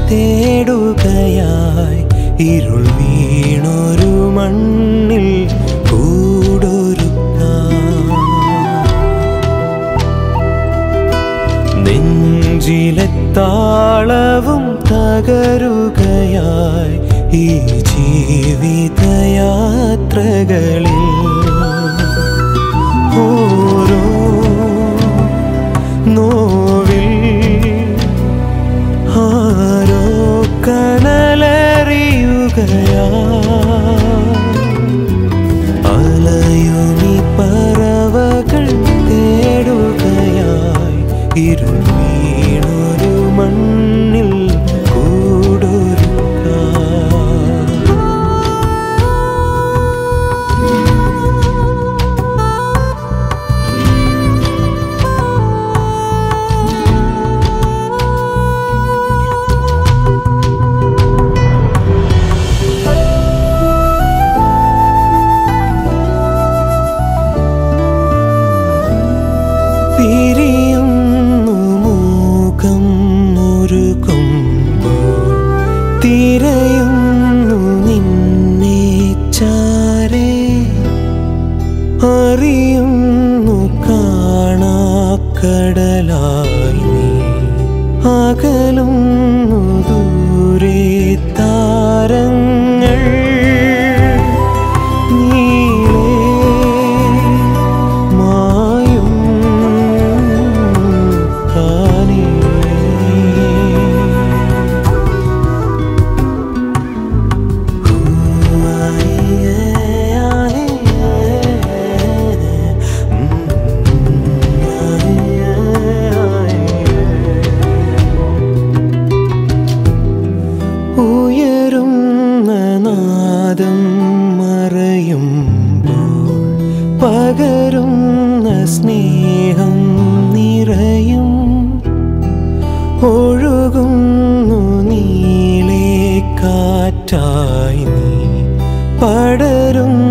തേടുകയായി ഇരുൾ വീണൊരു മണ്ണിൽ കൂടൊരുക്കാം നെഞ്ചിലെ താളവും തകരുകയായി ഈ ജീവിതയാത്രകളിൽ ഓരോ നോവിൽ ആരോ കനലറിയുകയാ അലയുമി പറവകൾ തേടുകയായി ഇരുൾ വീണൊരു മണ്ണിൽ കൂടൊരുക്കാം പിരിയുന്നു മൂകം മുരുകുമ്പോൾ തിരയുന്നു നിന്നെ ചാരേ അറിയുന്നു കാണാക്കടലായി നീ അകലുന്നു ദൂരെ താരങ്ങൾ നീളേ മായും താനേ ഉയരുന്ന നാദം മറയുമ്പോൾ പകരുന്ന സ്നേഹം നിറയും ഒഴുകുന്നു നീളേ കാറ്റായി നീ പടരും